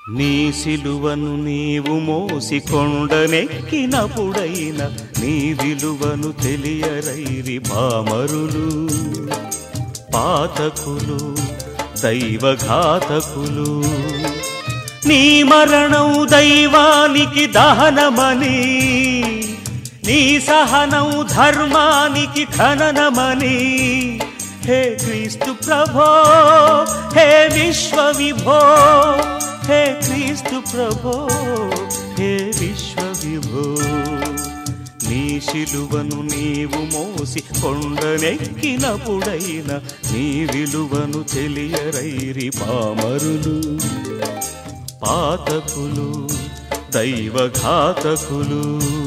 నీ సిలువను నీవు మోసి కొండనెక్కినప్పుడైన నీ విలువను తెలియరైరి పామరులు పాతకులు దైవఘాతకులు నీ మరణం దైవానికి దహనమని నీ సహనం ధర్మానికి ఖననమని హే క్రీస్తు ప్రభో హే విశ్వ విభో హే క్రీస్తు ప్రభో హే విశ్వ విభో నీ శిలువను నీవు మోసి కొండనెక్కినప్పుడైన నీ విలువను తెలియరైరి పామరులు పాతకులు దైవఘాతకులు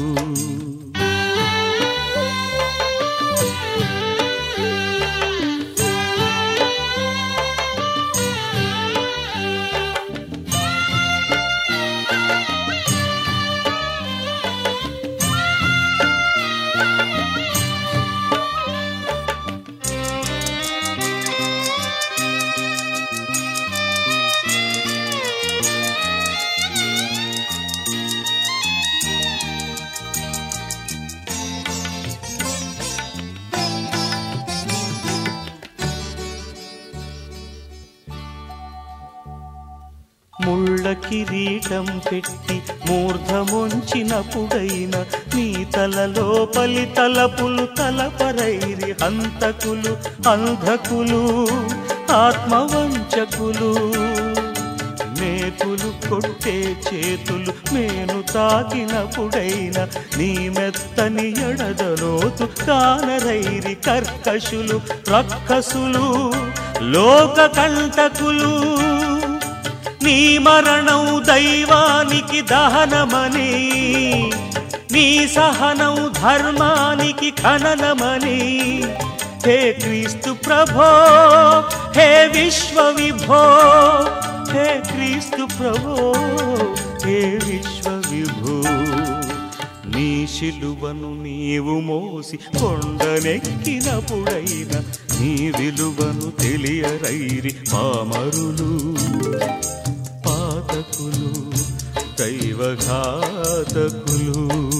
ముళ్ళ కిరీటం పెట్టి మూర్ధముంచినప్పుడైన నీ తలలో పలి తలపులు తలపరైరి హంతకులు అంధకులు ఆత్మవంచకులు మేకులు కొట్టే చేతులు మేను తాకినప్పుడైన నీ మెత్తని ఎడదలోతు కానరైరి కర్కశులు రక్కసులు లోక కంటకులు నీ మరణం దైవానికి దహనమని నీ సహనం ధర్మానికి ఖననమని హే క్రీస్తు ప్రభో హే విశ్వ విభో హే క్రీస్తు ప్రభో హే విశ్వ విభో నీ శిలువను నీవు మోసి కొండనెక్కినప్పుడైన నీ విలువను తెలియరైరి పామరులు పాతకులు దైవఘాతకులు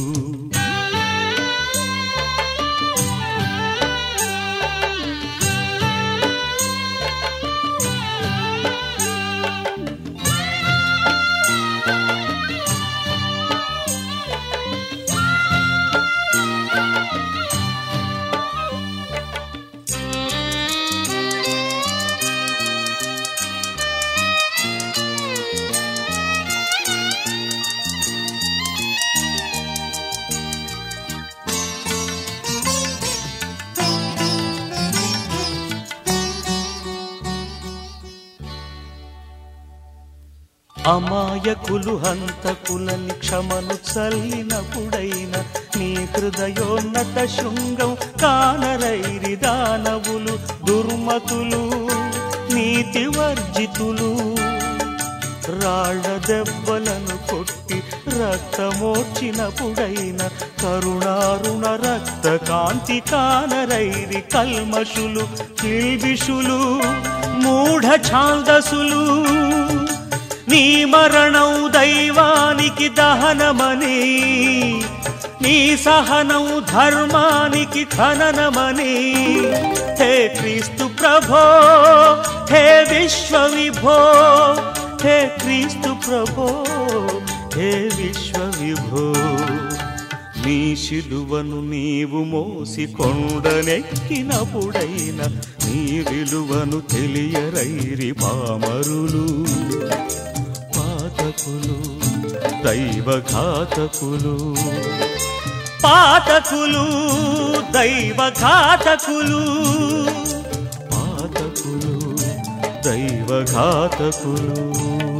అమాయకులు హంతకులని క్షమను చల్లినప్పుడైన నీ హృదయోన్నత శృంగం కానరైరి దానవులు దుర్మతులు నీతి వర్జితులు రాళ్ల దెబ్బలను కొట్టి రక్తమోర్చినప్పుడైన కరుణారుణ రక్త కాంతి కానరైరి కల్మషులు కిల్బిషులు మూఢ ఛాందసులు నీ మరణం దైవానికి దహనమని నీ సహనం ధర్మానికి ఖననమని హే క్రీస్తు ప్రభో హే విశ్వ విభో హే క్రీస్తు ప్రభో హే విశ్వ విభో నీ శిలువను నీవు మోసి కొండనెక్కినప్పుడైన నీ విలువను తెలియరైరి పామరులు పాతకులు దైవఘాతకులు పాతకులు దైవఘాతకులు పాతకులు దైవఘాతకులు